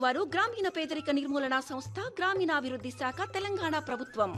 వారు గ్రామీణ పేదరిక నిర్మూలన సంస్థ గ్రామీణాభివృద్ధి శాఖ తెలంగాణ ప్రభుత్వం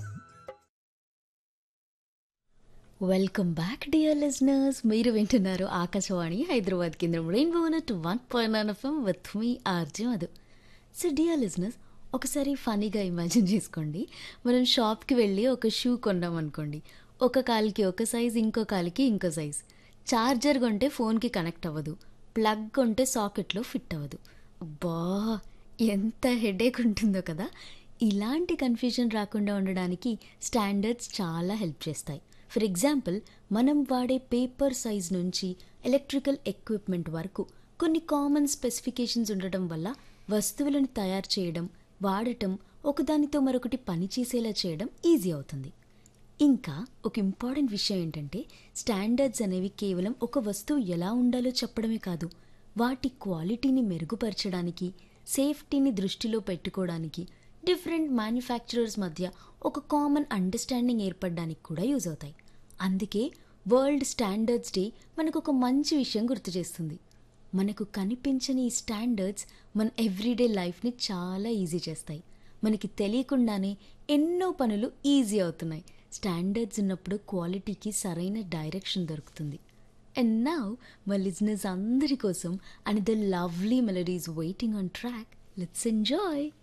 వెల్కమ్ బ్యాక్ డియర్ లిజనర్స్ మీరు వింటున్నారు ఆకాశవాణి హైదరాబాద్ కేంద్రం rainbow two one point nine FM with మీ RJ Madhu so dear listeners ఒకసారి ఫనీగా ఇమాజిన్ చేసుకోండి మనం షాప్కి వెళ్ళి ఒక షూ కొన్నాం అనుకోండి ఒక కాలికి ఒక సైజ్ ఇంకో కాలికి ఇంకో సైజ్ చార్జర్ కొంటే ఫోన్కి కనెక్ట్ అవ్వదు ప్లగ్ కొంటే సాకెట్లో ఫిట్ అవ్వదు అబ్బా ఎంత హెడేక్ ఉంటుందో కదా ఇలాంటి కన్ఫ్యూజన్ రాకుండా ఉండడానికి స్టాండర్డ్స్ చాలా హెల్ప్ చేస్తాయి ఫర్ ఎగ్జాంపుల్ మనం వాడే పేపర్ సైజ్ నుంచి ఎలక్ట్రికల్ ఎక్విప్మెంట్ వరకు కొన్ని కామన్ స్పెసిఫికేషన్స్ ఉండటం వల్ల వస్తువులను తయారు చేయడం వాడటం ఒకదానితో మరొకటి పనిచేసేలా చేయడం ఈజీ అవుతుంది ఇంకా ఒక ఇంపార్టెంట్ విషయం ఏంటంటే స్టాండర్డ్స్ అనేవి కేవలం ఒక వస్తువు ఎలా ఉండాలో చెప్పడమే కాదు వాటి క్వాలిటీని మెరుగుపరచడానికి సేఫ్టీని దృష్టిలో పెట్టుకోవడానికి డిఫరెంట్ మ్యానుఫ్యాక్చరర్స్ మధ్య ఒక కామన్ అండర్స్టాండింగ్ ఏర్పడడానికి కూడా యూజ్ అవుతాయి అందుకే వరల్డ్ స్టాండర్డ్స్ డే మనకు ఒక మంచి విషయం గుర్తు చేస్తుంది మనకు కనిపించని ఈ స్టాండర్డ్స్ మన ఎవ్రీడే లైఫ్ని చాలా ఈజీ చేస్తాయి మనకి తెలియకుండానే ఎన్నో పనులు ఈజీ అవుతున్నాయి స్టాండర్డ్స్ ఉన్నప్పుడు క్వాలిటీకి సరైన డైరెక్షన్ దొరుకుతుంది అండ్ నౌ మా లిజినెస్ అందరి కోసం and the lovely melodies waiting on track let's enjoy